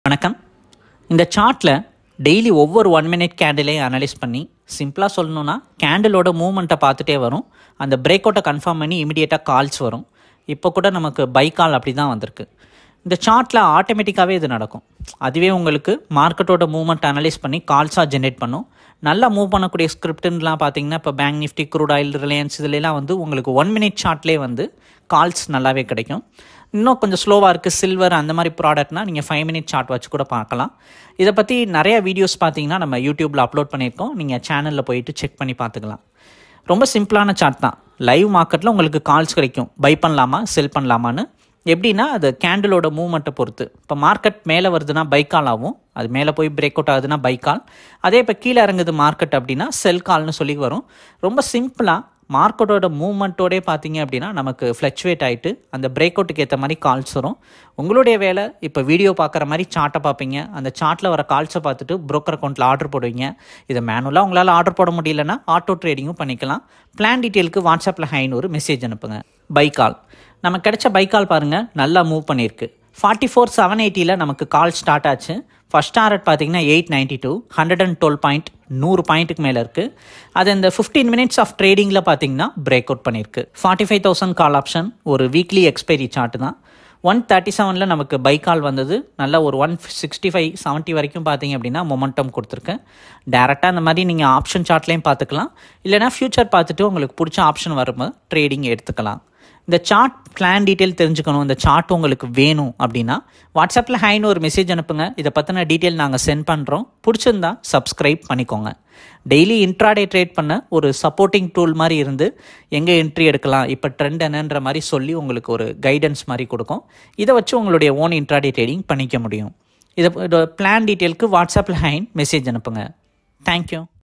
வணக்கம் இந்த சார்ட்டில் டெய்லி ஒவ்வொரு ஒன் மினிட் கேண்டிலையும் அனலைஸ் பண்ணி சிம்பிளாக சொல்லணும்னா கேண்டிலோட மூவ்மெண்ட்டை பார்த்துட்டே வரும் அந்த பிரேக் அவுட்டை கன்ஃபார்ம் பண்ணி இமிடியேட்டாக கால்ஸ் வரும் இப்போ கூட நமக்கு பை கால் அப்படி தான் வந்திருக்கு இந்த சார்ட்டில் ஆட்டோமேட்டிக்காகவே இது நடக்கும் அதுவே உங்களுக்கு மார்க்கெட்டோட மூவ்மெண்ட் அனலைஸ் பண்ணி கால்ஸாக ஜென்ரேட் பண்ணும் நல்லா மூவ் பண்ணக்கூடிய ஸ்கிரிப்டுலாம் பார்த்தீங்கன்னா இப்போ bank nifty crude oil Reliance இதுலலாம் வந்து உங்களுக்கு ஒன் மினிட் சார்ட்லேயே வந்து கால்ஸ் நல்லாவே கிடைக்கும் இன்னும் கொஞ்சம் ஸ்லோவாக இருக்குது சில்வர் அந்த மாதிரி ப்ராடக்ட்னா நீங்கள் ஃபைவ் மினிட் சார்ட் வச்சு கூட பார்க்கலாம் இதை பற்றி நிறைய வீடியோஸ் பார்த்தீங்கன்னா நம்ம யூடியூப்பில் அப்லோட் பண்ணியிருக்கோம் நீங்கள் சேனலில் போயிட்டு செக் பண்ணி பார்த்துக்கலாம் ரொம்ப சிம்பிளான சார்ட் தான் லைவ் மார்க்கெட்டில் உங்களுக்கு கால்ஸ் கிடைக்கும் பை பண்ணலாமா செல் பண்ணலாமான்னு எப்படின்னா அது கேண்டிலோட மூவ்மெண்ட்டை பொறுத்து இப்போ மார்க்கெட் மேலே வருதுன்னா பை கால் ஆகும் அது மேலே போய் பிரேக் அவுட் ஆகுதுன்னா பை கால் அதே இப்போ கீழே இறங்குது மார்க்கெட் அப்படின்னா செல் கால்னு சொல்லி வரும் ரொம்ப சிம்பிளாக மார்க்கெட்டோட மூவ்மெண்ட்டோடே பார்த்தீங்க அப்படின்னா நமக்கு ஃப்ளக்சுவேட் ஆகிட்டு அந்த பிரேக் அவுட்டுக்கு ஏற்ற மாதிரி கால்ஸ் வரும் உங்களுடைய வேலை இப்போ வீடியோ பார்க்குற மாதிரி சார்ட்டை பார்ப்பீங்க அந்த சார்ட்டில் வர கால்ஸை பார்த்துட்டு broker அக்கௌண்ட்டில் ஆர்டர் போடுவீங்க இதை மேனுவலாக உங்களால் ஆர்டர் போட முடியலன்னா ஆட்டோ ட்ரேடிங்கும் பண்ணிக்கலாம் பிளான் டீட்டெயிலுக்கு வாட்ஸ்அப்பில் ஹைன்னு ஒரு மெசேஜ் அனுப்புங்க பை கால் நம்ம கிடைச்ச பை கால் பாருங்கள் நல்லா மூவ் பண்ணியிருக்கு ஃபார்ட்டி ஃபோர் செவன் எயிட்டியில் நமக்கு கால் ஸ்டார்ட் ஆச்சு ஃபஸ்ட் டாரட் பார்த்தீங்கன்னா eight ninety two hundred and twelve point நூறு பாயிண்ட்டுக்கு மேலே இருக்குது அது இந்த ஃபிஃப்டீன் மினிட்ஸ் ஆஃப் ட்ரேடிங்கில் பார்த்தீங்கன்னா பிரேக் அவுட் பண்ணியிருக்கு forty five thousand call option ஒரு வீக்லி எக்ஸ்பைரி சார்ட் தான் ஒன் தேர்ட்டி செவனில் நமக்கு பை கால் வந்தது நல்ல ஒரு ஒன் சிக்ஸ்டி ஃபைவ் செவன்ட்டி வரைக்கும் பார்த்தீங்க அப்படின்னா மொமெண்டம் கொடுத்துருக்கேன் டேரெக்டாக அந்த மாதிரி நீங்கள் ஆப்ஷன் சார்ட்லேயும் பார்த்துக்கலாம் இல்லைனா ஃப்யூச்சர் பார்த்துட்டு உங்களுக்கு பிடிச்ச ஆப்ஷன் வரும்போது ட்ரேடிங் எடுத்துக்கலாம் இந்த சார்ட் பிளான் டீட்டெயில் தெரிஞ்சுக்கணும் இந்த சார்ட் உங்களுக்கு வேணும் அப்படின்னா வாட்ஸ்அப்பில் ஹைன்னு ஒரு மெசேஜ் அனுப்புங்க இதை பற்றின டீட்டெயில் நாங்கள் சென்ட் பண்ணுறோம் பிடிச்சிருந்தா சப்ஸ்கிரைப் பண்ணிக்கோங்க டெய்லி இன்ட்ராடே ட்ரேட் பண்ண ஒரு சப்போர்ட்டிங் டூல் மாதிரி இருந்து எங்கே என்ட்ரி எடுக்கலாம் இப்போ ட்ரெண்ட் என்னன்ற மாதிரி சொல்லி உங்களுக்கு ஒரு கைடன்ஸ் மாதிரி கொடுக்கும் இதை வச்சு உங்களுடைய ஓன் இன்ட்ராடே ட்ரேடிங் பண்ணிக்க முடியும் இதை பிளான் டீட்டெயிலுக்கு வாட்ஸ்அப்பில் ஹைன் மெசேஜ் அனுப்புங்க தேங்க்யூ